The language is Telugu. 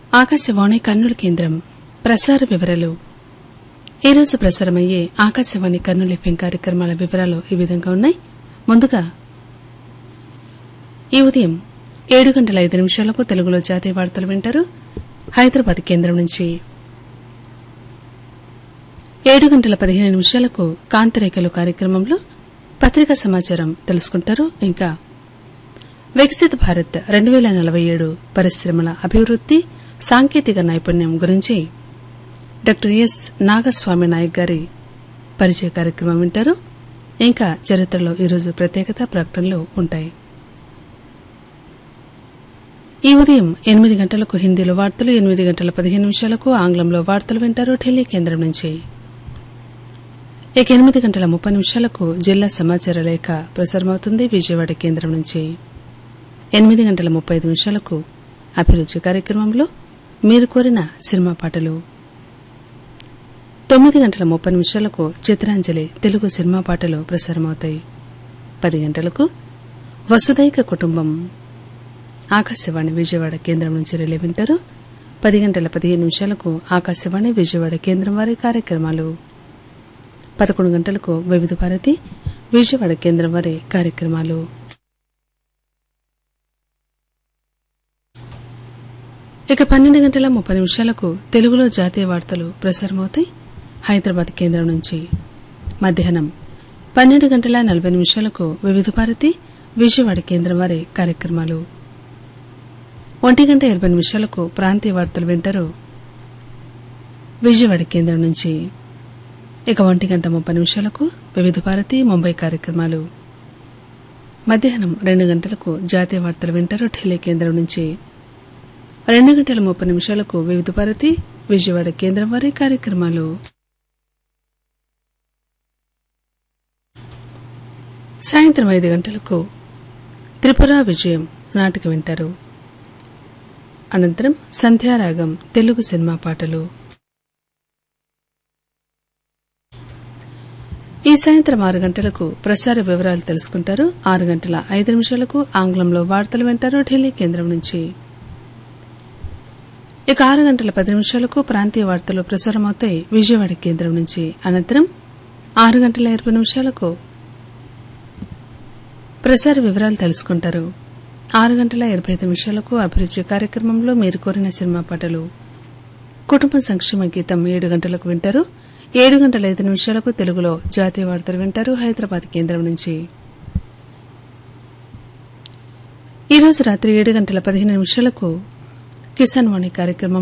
ఆకాశవాణి కర్నూలు కేంద్రం ప్రసార వివరాలు ఈరోజు ప్రసారమయ్యే ఆకాశవాణి కర్నూలు ఎఫ్ఎం కార్యక్రమాల వివరాలు ఈ విధంగా ఉన్నాయి ముందుగా ఈ ఉదయం ఏడు గంటల ఐదు నిమిషాలకు తెలుగులో జాతీయ వార్తలు వింటారు హైదరాబాద్ కేంద్రం నుంచి ఏడు గంటల పదిహేను నిమిషాలకు కాంతిరేఖలు కార్యక్రమంలో పత్రికా సమాచారం తెలుసుకుంటారు ఇంకా వికసిత భారత్ రెండు వేల నలభై ఏడు పరిశ్రమల అభివృద్ది సాంకేతిక నైపుణ్యం గురించి డాక్టర్ ఎస్ నాగస్వామి నాయక్ గారి పరిచయ కార్యక్రమం వింటారు ఇంకా చరిత్రలో ఈరోజు ప్రత్యేకత ప్రకటనలు ఉంటాయి ఈ ఉదయం ఎనిమిది గంటలకు హిందీలో వార్తలు ఎనిమిది గంటల పదిహేను నిమిషాలకు ఆంగ్లంలో వార్తలు వింటారు ఢిల్లీ కేంద్రం నుంచి ఇక ఎనిమిది గంటల ముప్పై నిమిషాలకు జిల్లా సమాచార లేఖ ప్రసారమవుతుంది విజయవాడ కేంద్రం నుంచి ఎనిమిది గంటల ముప్పై ఐదు నిమిషాలకు అభిరుచి కార్యక్రమంలో మీరు కోరిన సినిమా పాటలు తొమ్మిది గంటల ముప్పై నిమిషాలకు చిత్రాంజలి తెలుగు సినిమా పాటలు ప్రసారమవుతాయి పది గంటలకు వసుదైక కుటుంబం ఆకాశవాణి విజయవాడ కేంద్రం నుంచి రిలే వింటారు పది గంటల పదిహేను నిమిషాలకు ఆకాశవాణి విజయవాడ కేంద్రం వారి కార్యక్రమాలు పదకొండు గంటలకు వివిధ భారతి విజయవాడ కేంద్రం వారి కార్యక్రమాలు ఇక పన్నెండు గంటల ముప్పై నిమిషాలకు తెలుగులో జాతీయ వార్తలు ప్రసారమవుతాయి హైదరాబాద్ కేంద్రం నుంచి మధ్యాహ్నం పన్నెండు గంటల నలభై నిమిషాలకు వివిధ భారతి విజయవాడ కేంద్రం వారి కార్యక్రమాలు ఒంటి గంట ఇరవై నిమిషాలకు ప్రాంతీయ వార్తలు వింటారు విజయవాడ కేంద్రం నుంచి ఇక ఒంటి గంట ముప్పై నిమిషాలకు వివిధ భారతి ముంబై కార్యక్రమాలు మధ్యాహ్నం రెండు గంటలకు జాతీయ వార్తలు వింటారు ఢిల్లీ కేంద్రం నుంచి రెండు గంటల ముప్పై నిమిషాలకు వివిధ భారతి విజయవాడ కేంద్రం వారి కార్యక్రమాలు సాయంత్రం ఐదు గంటలకు త్రిపుర విజయం నాటక వింటారు అనంతరం సంధ్యారాగం తెలుగు సినిమా పాటలు ఈ సాయంత్రం ఆరు గంటలకు ప్రసార వివరాలు తెలుసుకుంటారు ఆరు గంటల ఐదు నిమిషాలకు ఆంగ్లంలో వార్తలు వింటారు ఢిల్లీ కేంద్రం నుంచి ఇక ఆరు గంటల పది నిమిషాలకు ప్రాంతీయ వార్తలు ప్రసారమవుతాయి విజయవాడ కేంద్రం నుంచి అనంతరం ఆరు గంటల ఇరవై నిమిషాలకు ప్రసార వివరాలు తెలుసుకుంటారు ఆరు గంటల ఇరవై ఐదు నిమిషాలకు అభిరుచి కార్యక్రమంలో మీరు కోరిన సినిమా పాటలు కుటుంబ సంక్షేమ గీతం ఏడు గంటలకు వింటారు ఏడు గంటల ఐదు నిమిషాలకు తెలుగులో జాతీయ వార్తలు వింటారు హైదరాబాద్ కేంద్రం నుంచి ఈరోజు రాత్రి ఏడు గంటల పదిహేను నిమిషాలకు కిసాన్ వాణి కార్యక్రమం